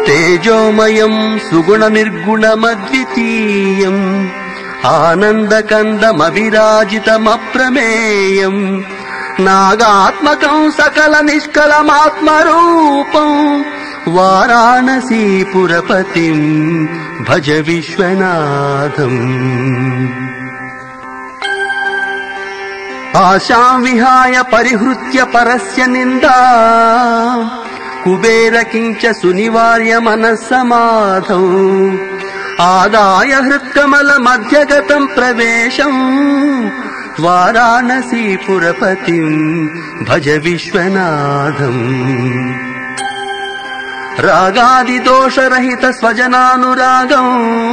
తేజోమయం సుగుణ నిర్గుణమద్వితీయం ఆనందకందమవిరాజితమప్రమేయం నాగాత్మకం సకల నిష్కలమాత్మరూపం వారాణసీపురపతిం భజ విశ్వనాథం ఆశాం విహాయ పరిహృత్య పరస్య నిందా కుబేర కించ సునివార్య మనస్సమాధౌ ఆదాయ హృత్కమల మధ్యగతం ప్రవేశం వారాణసీపురపతిం భజ విశ్వనాథం రాగాదిదోషరహిత స్వజనానురాగం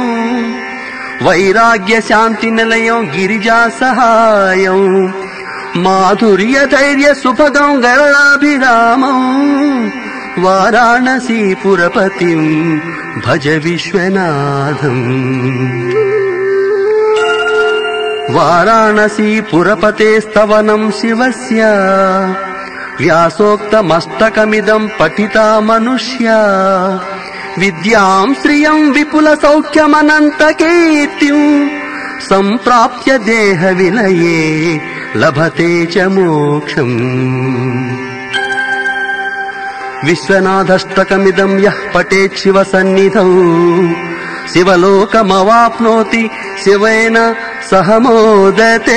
వైరాగ్య శాంతి నిలయం గిరిజా సహాయం మాధుర్య ధైర్య సుభగం గరళాభిరామం వారాణసీపురపతిం భజ విశ్వనాథం వారాణసీపురపతేస్తవనం శివస్య వ్యాసోక్తమస్తకమిదం పఠితా మనుష్య విద్యాం శ్రియం విపుల సౌఖ్యమనంత కీర్తిం సంప్రాప్య దేహ విలయే లభతే చ మోక్షం విశ్వనాథష్టకమిదం యః పఠేత్ శివ సన్నిధౌ శివలోకమవాప్నోతి శివేన సహ మోదతే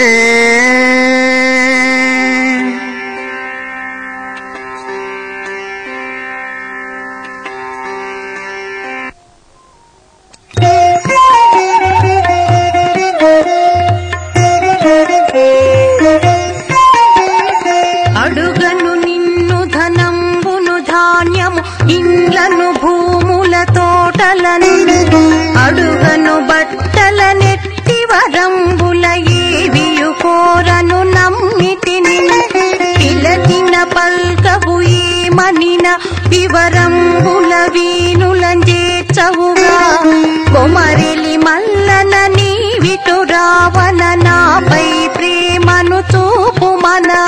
అడుగను నిన్ను ధనంబును ధాన్యము ఇండ్లను భూముల తోటలను అడుగను బట్టల నెట్టి వరంబుల ఏవియు కోరను నమ్మితిని పిలచిన పల్కవు ఏమనిన వివరంబుల వీనులంజేచవుగా కొమరెలి మల్లన నీవిటు రావన నాపై ప్రేమను చూపుమనా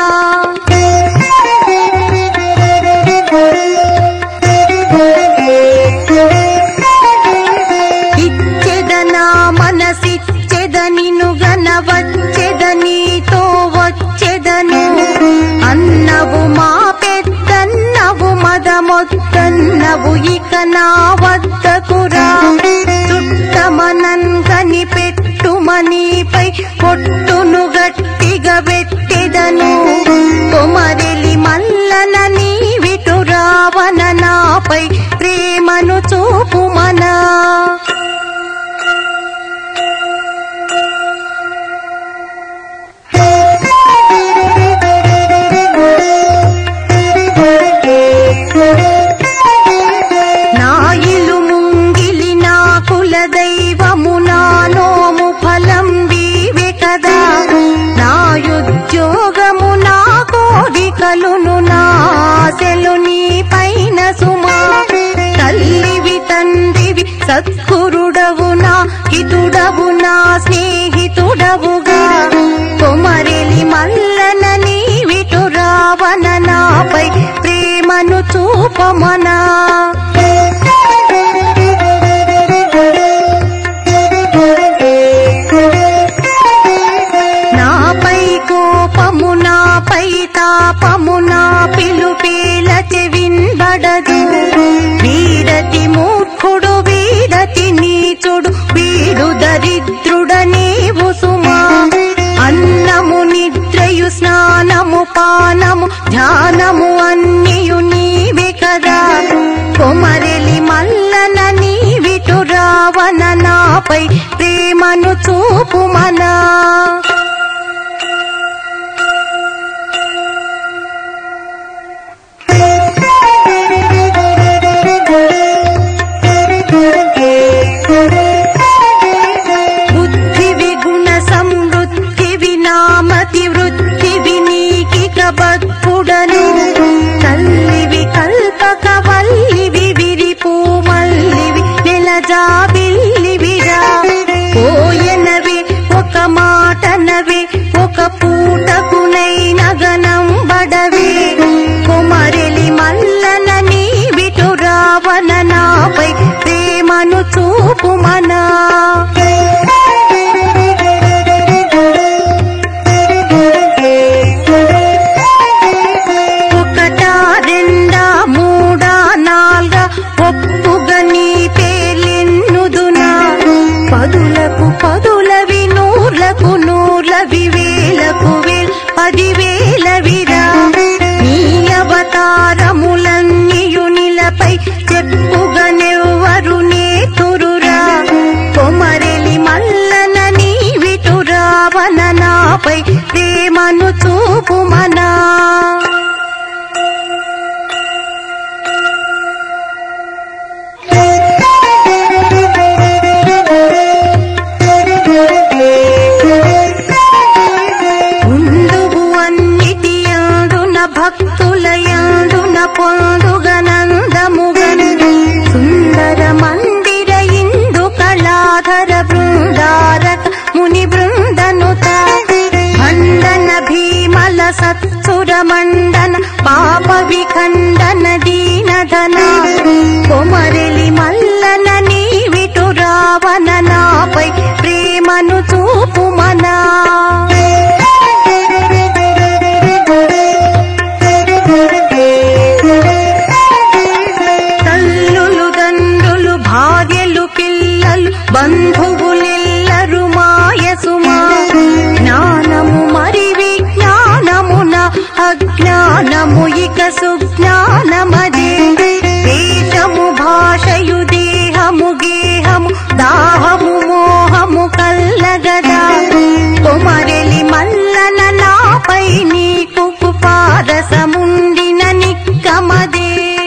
ఇచ్చెదనా మనసిచ్చెదనిను గన వచ్చెదనీతో వచ్చెదను అన్నవు మా పెద్దన్నవు మదమొద్దన్నవు ఇక నా వద్దకురా చుట్టమనన్ కని పెట్టుమనీపై పొట్టును గట్టిగా పెట్టెదను కొమరెలి మల్లన నీవిటు రావన నాపై ప్రేమను చూపుమనా నా ఇల్లు ముంగిలి నా కుల దైవము నా నోము ఫలం వీవే కదా నా ఉద్యోగము నా కోరికలును నా ఆశలు నీ పైన సుమా తల్లివి తండ్రివి సత్కురుడవు నా హితుడవు నా స్నేహితుడవుగా కొమరెలి మల్లన నీవిటు రావన నాపై ప్రేమను చూపమనా నాపై కోపము నాపై తాపము నా పిలుపేల చెవిన్బడదు వీడతి మూర్ఖుడు వీడతి నీచుడు వీడు దరిద్రుడనేవు సుమా అన్నము నిద్రయు స్నానము పానము ధ్యానము అన్నియు నీవే కదా కొమరెలి మల్లన నీవిటు రావన నాపై ప్రేమను చూపుమనా బుద్ధి విగుణ సమృద్ధి వినామతి వృద్ధి వినీకిక బద్ధుడను తల్లివి కల్పక వల్లివి విరిపూ మల్లివి నెలజాబిల్లివిరా పోయనవి ఒక మాట వందలకు నూర్ల వివేలకు వేల్ పదివేల విరా నీ అవతారములన్నీయునిలపై చెప్పుగనెవ్వరు నేతురురా కొమరెలి మల్లన నీ విటురావన నాపై ప్రేమను చూపుమనా ఉందువు అన్నిటి యందున భక్తుల యందున పొందుగనందముగన్ సుందర మందిర ఇందు కళాధర బృందారక ముని బృందనుత ఖండన భీమల సత్సుర మండన పాప విఖండన దీనధన కొమరెలి మల్లన నీ విటురావన నాపై ప్రేమను చూపుమనా తల్లులు తండ్రులు భార్యలు పిల్లలు బంధువులెల్లరు మాయసుమా జ్ఞానము మరి విజ్ఞానమున అజ్ఞానము ఇక సుజ్ఞానమదే వేషము భాషయు దేహము గేహము దాహము మోహము కల్లగదా కొమరెలి మల్లన నాపై నీకు పారసముండిన నిక్కమదే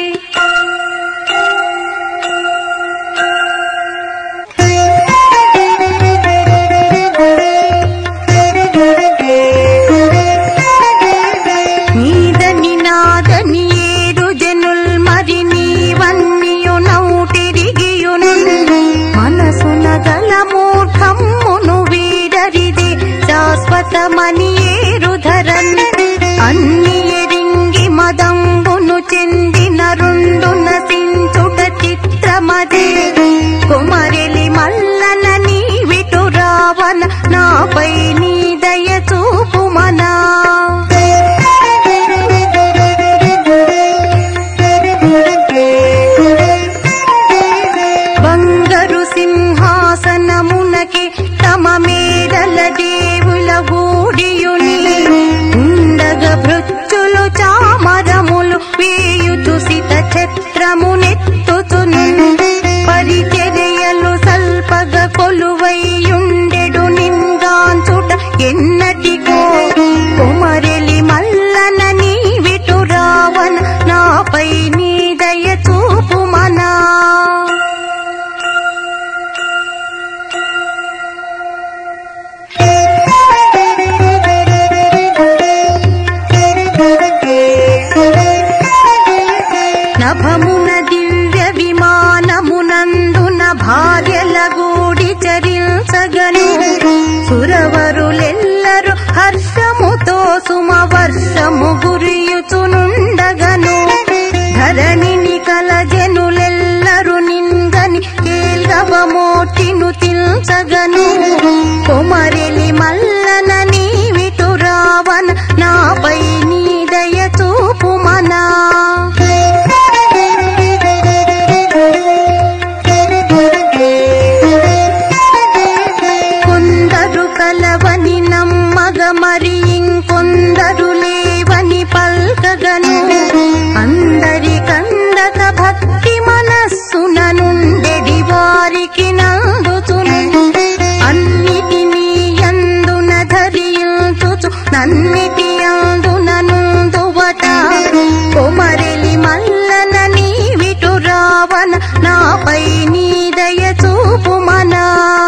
నీదని నాదని ఏడు జనుల్ మరి నీవన్నీయు నౌటిరిగియును మనసున గల మూఢమ్మును వీడరిది శాశ్వతమని ఏరుధరన్ అన్ని ఎరింగి మదంబును చెందిన రెండు నసించుట చిత్రమదే కుమరెలి మల్లన నీ విటురావన నాపై నీ దయ చూపుమనా బంగరు సింహాసనమునకి తమ మేడల దేవుల గూడియుని ఉండగ భృత్యులు చామరములు వేయుచు సిత ఛత్రమునెత్తుచును పరిచర్యలు సల్పగ కొలువైయుండెడు నింగాంచుట ఎన్నటికో కుమరెలి మల్లన నీ విటురావన నాపై నీ దయ చూపుమనా నభమున దివ్య విమానమునందున భార్యల గూడి చరించగను సురవరులెల్లరు హర్షముతో సుమ వర్షము గురియుచునుండగను ధరణిని కల జనులెల్లరు నింగని కేల్గవమోటిను తిల్చగను కొమరెలి మల్లన నీ విటురావన నాపై నీ దయ చూపుమనా కొందరు కలవని నమ్మగ మరి ఇంకొందరు లేవని పల్కగను అందరి కందక భక్తి మనస్సున నుండెడి వారికి నందుచును అన్నిటినీ అందున ధరించుచు నన్నిటి అందున నుందువట కొమరెలి మల్లన నీ విటురావన నాపై నీ దయ చూపుమనా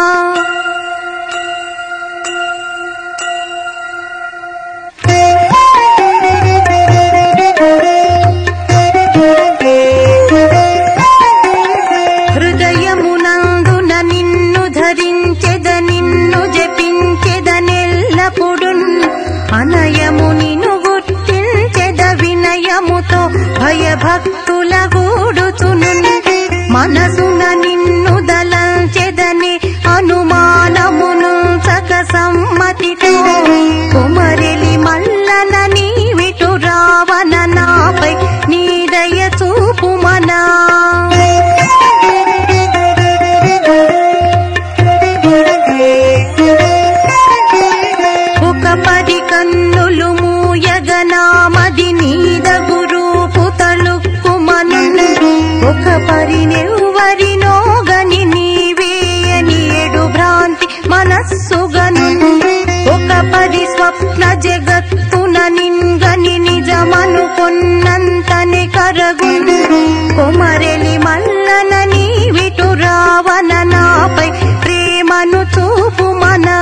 హృదయమునందున నిన్ను ధరించెద నిన్ను జపించెదనెల్లప్పుడు అనయము నిన్ను గుర్తించెద వినయముతో భయభక్తుల గూడుచును మనసున నిన్ను దలంచెదని అనుమానమును సక సమ్మతితో కుమరెలి మల్లన నీ విటురావన నాపై నీ దయ చూపుమనా కొమరెలి మల్లన నీవిటు రావన నాపై ప్రేమను చూపుమనా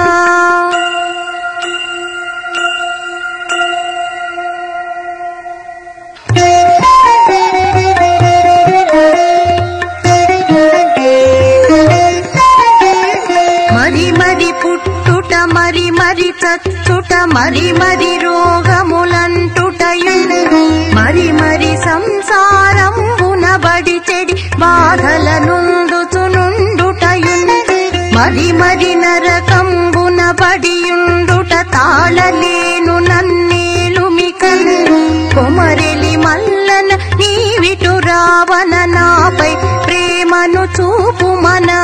మరి మరి పుట్టుట మరి మరి చచ్చుట మరి మరి రోగములంటుటయు మరి మరి సంసారం బడి చెడి బాధల నుండుచునుండుటయు మరి మరి నరకంబున బడియుండుట తాళలేను నన్నేలు మికల్ కొమరెలి మల్లన నీవిటు రావన నాపై ప్రేమను చూపుమనా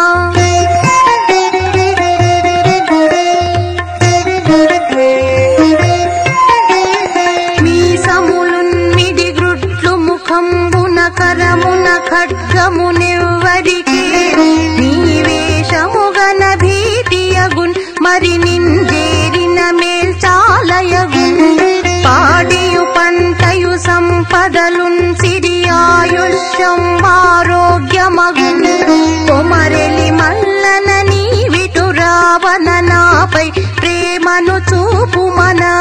మీసములున్మిది గ్రుడ్లు ముఖంబున కరమున ఖడ్గమునెవ్వరికి నీ వేషముగన భీతియగున్ మరి నింజేరిన మేల్చాలయగున్ పాడియు పంటయు సంపదలున్ సిరి ఆయుష్యం ఆరోగ్యమగున్ కొమరెలి మల్లన నీవిటు రావన నాపై ప్రేమను చూపుమనా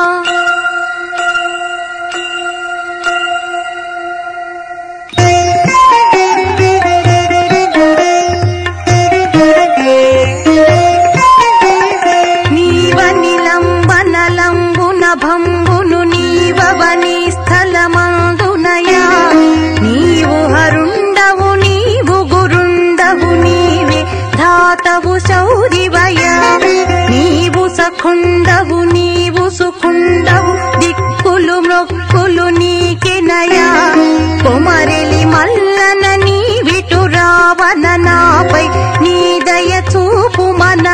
నీవనిలంబనలంబున భంబును నీవవని స్థలమందునయా నీవు హరుండవు నీవు గురుండవు నీవే ధాతవు శౌరివయా నీవు సఖుండవు నీవు సుఖుండవు దిక్కులు మొక్కులు నీకెనయా కొమరెలి మల్లన నీవిటు రావన నాపై నీ దయ చూపుమనా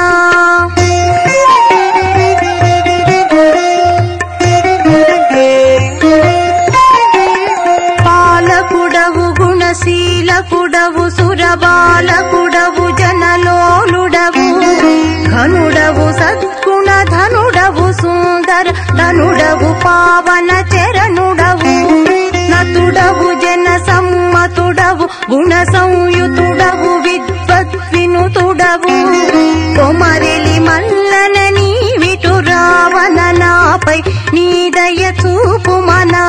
పాలకుడవు గుణశీలకుడవు సురబాలకుడవు జనలోలుడవు ఘనుడవు సద్గుణ ధనుడవు సుందర ధనుడవు పావన చరణుడవు నతుడవు జన సమ్మతుడవు గుణ సంయుతుడవు విద్వత్ వినుతుడవు కొమరెలి మల్లన నీవిటు రావన నాపై నీ దయ చూపుమనా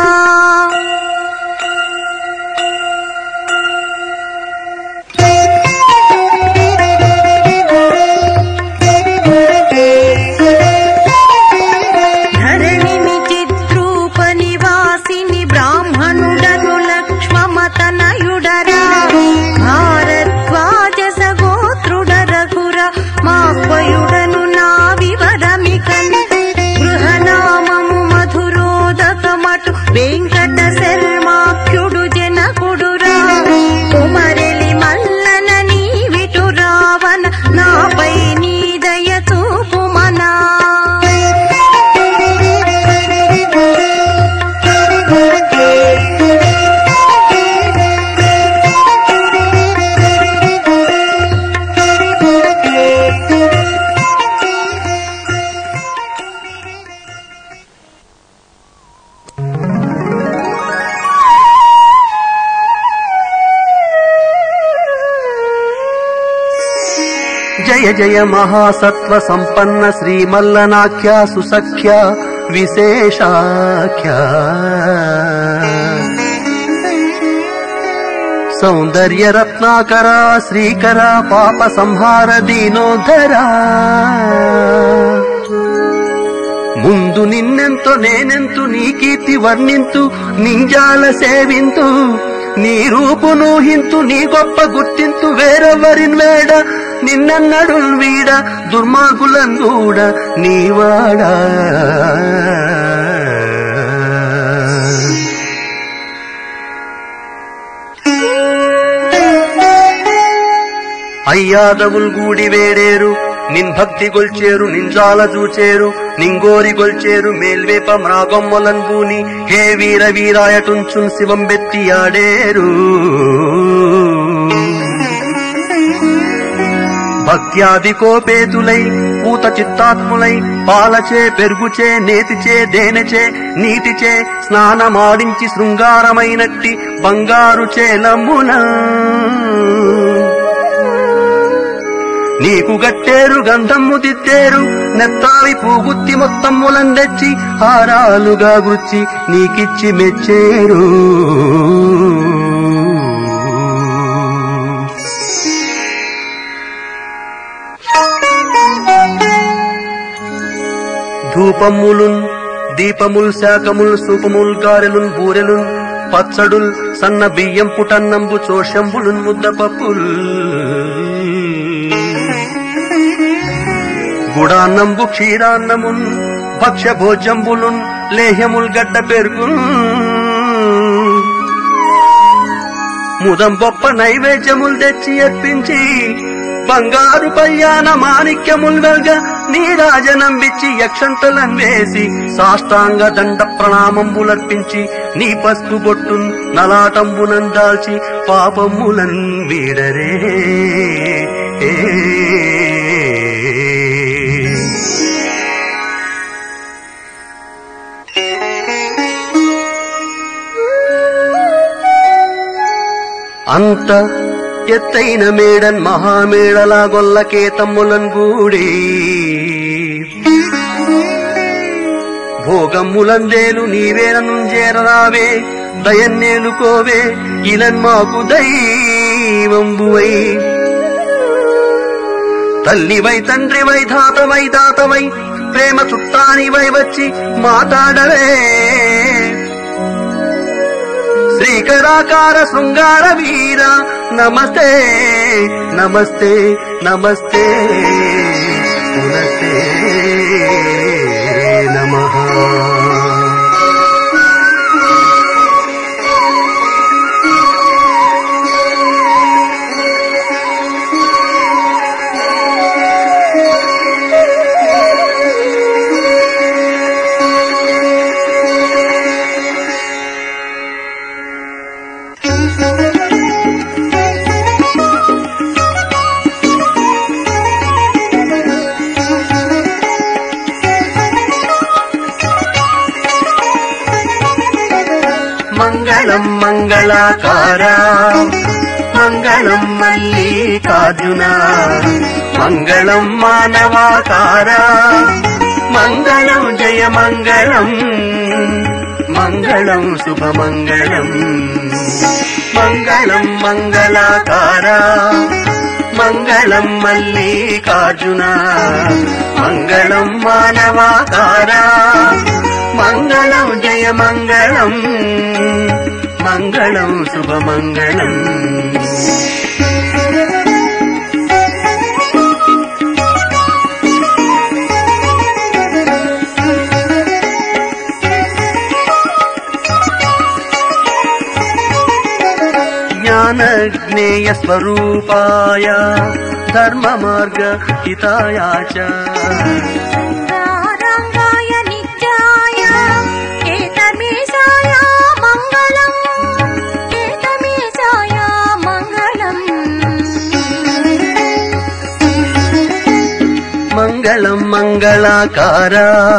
ధరణిని చిద్రూప నివాసిని బ్రాహ్మణుడను లక్ష్మమతనయుడరా భారద్వాజ సగోత్రుడ రఘుర మాహ్వయుడను నా వివరమికన్ గృహనామము మధురోదకమటు వెంకట శర్మాఖ్యుడు జనకుడురా కుమరెలి మల్లన నీవిటు రావన నాపై నీ దయ చూపుమనా జయ జయ మహాసత్వ సంపన్న శ్రీమల్లనాఖ్య సుసఖ్య విశేషాఖ్య సౌందర్య రత్నాకర శ్రీకర పాప సంహార దీనోధర ముందు నిన్నెంతో నేనెంతు నీ కీర్తి వర్ణింతు నింజాల సేవింతు నీ రూపును హింతు నీ గొప్ప గుర్తింతు వేరెవరిన్ వేడ నిన్నన్నడు వీడ దుర్మార్గులను కూడా నీవాడా అయ్యాదవుల్ గూడి వేడేరు నిన్ భక్తి గొల్చేరు నింజాల చూచేరు నింగోరి గొల్చేరు మేల్వేప మ్రాగొమ్మలన్ బూని హే వీర వీరాయటుంచున్ శివం బెత్తి ఆడేరు భక్త్యాది కోపేతులై పూత చిత్తాత్ములై పాలచే పెరుగుచే నేతిచే దేనెచే నీటిచే స్నానమాడించి శృంగారమైనట్టి బంగారు చేలమ్మున నీకు గట్టేరు గంధమ్ము దిద్దేరు నెత్తావి పూగుత్తి మొత్తమ్ములం తెచ్చి హారాలుగా గుచ్చి నీకిచ్చి మెచ్చేరు ధూపములున్ దీపముల్ శాకముల్ సూపముల్ గారెలున్ బూరెలున్ పచ్చడుల్ సన్న బియ్యం పుటన్నంబు చోషంబులున్ ముద్దపప్పుల్ గుడాన్నంబు క్షీరాన్నమున్ భక్ష్య భోజంబులున్ లేహ్యముల్ గడ్డ పెరుగున్ ముదం బొప్ప నైవేద్యములు తెచ్చి ఎప్పించి బంగారు పయ్యాన మాణిక్యముల్ వెల్గ నీరాజనంబిచ్చి యక్షంతలం వేసి సాష్టాంగ దండ ప్రణామంబులర్పించి నీ పసుపు బొట్టున్ నలాటంబునం దాల్చి పాపములన్ వీడరే ఏ అంత ఎత్తైన మేడన్ మహామేడలా గొల్లకే తమ్ములన్ గూడి భోగమ్ములందేలు నీవేననుంజేరరావే దయన్నేలుకోవే ఇలన్ మాకు దైవంబువై తల్లివై తండ్రివై ధాతవై దాతవై ప్రేమ చుట్టానివై వచ్చి మాట్లాడవే శ్రీకరాకార శృంగార వీర నమస్తే నమస్తే నమస్తే పునస్తే నమః మంగళం మంగళాకార మంగళం మల్లికార్జున మంగళం మానవాకార మంగళం జయ మంగళం మంగళం శుభమంగళం మంగళం మంగళాకార మంగళం మల్లికార్జున మంగళం మానవాకార మంగళం జయ మంగళం మంగళం శుభమంగళం జ్ఞానజ్ఞేయ స్వరూపాయ ధర్మ మార్గ హితాయ చ రంగాయ నిత్యాయ కేతమేశాయ మంగళం కేతమేశాయ మంగళం మంగళం మంగళాకార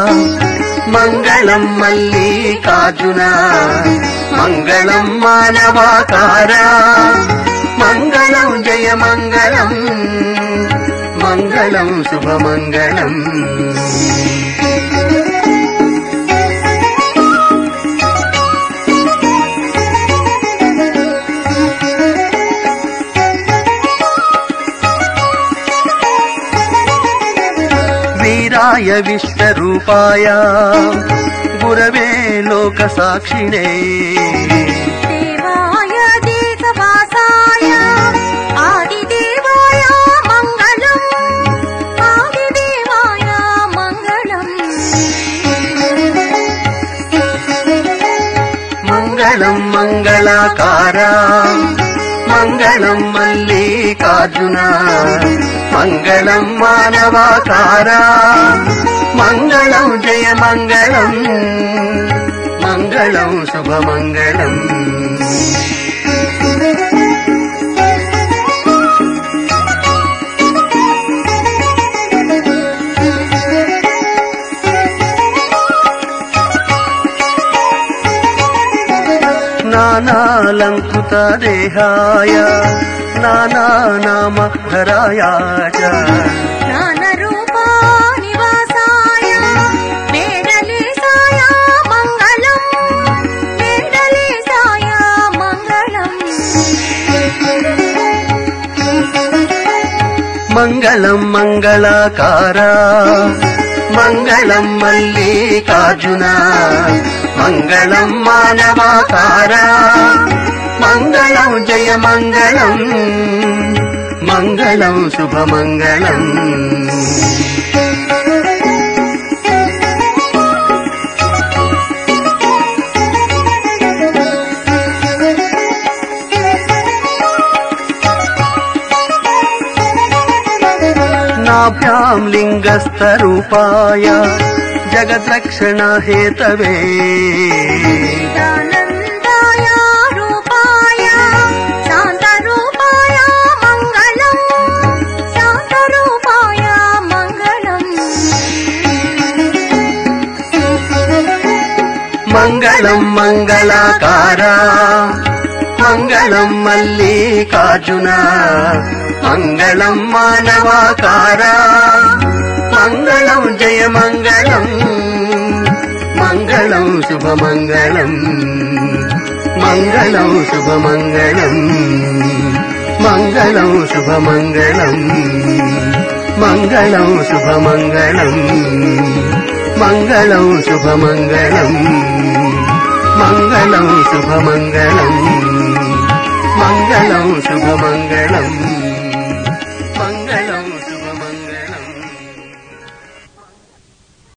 మంగళం మల్లికార్జున మంగళం మానవాకార మంగళం జయ మంగళం మంగళం శుభమంగళం వీరాయ విశ్వరూపాయ గురవే లోక సాక్షిణే దేవాయ దేశవాసాయ ఆదిదేవాయ మంగళం ఆదిదేవాయ మంగళం మంగళం మంగళాకార మంగళం మల్లికార్జున మంగళం మానవాకార మంగళం జయ మంగళం మంగళం శుభమంగళం దేహాయ నానా నామ ధరాయ చ. జ్ఞానరూపా నివాసాయ వేదలేశాయ మంగళం వేదలేశాయ మంగళం మంగళం మంగళాకార మంగళం మల్లికార్జున మంగళం మానవాకార మంగళం జయ మంగళం మంగళం శుభమంగళం నాభ్యాం లింగస్థరూపాయ జగద్రక్షణ హేతవే చిదానందాయ రూపాయ శాంతరూపాయ మంగళం శాంతరూపాయ మంగళం మంగళం మంగళాకార మంగళం మల్లికార్జున మంగళం మానవాకార మంగళం జయ మంగళం మంగళం శుభమంగళం మంగళం శుభమంగళం మంగళం శుభమంగళం మంగళం శుభమంగళం మంగళం శుభమంగళం మంగళం శుభమంగళం మంగళం శుభమంగళం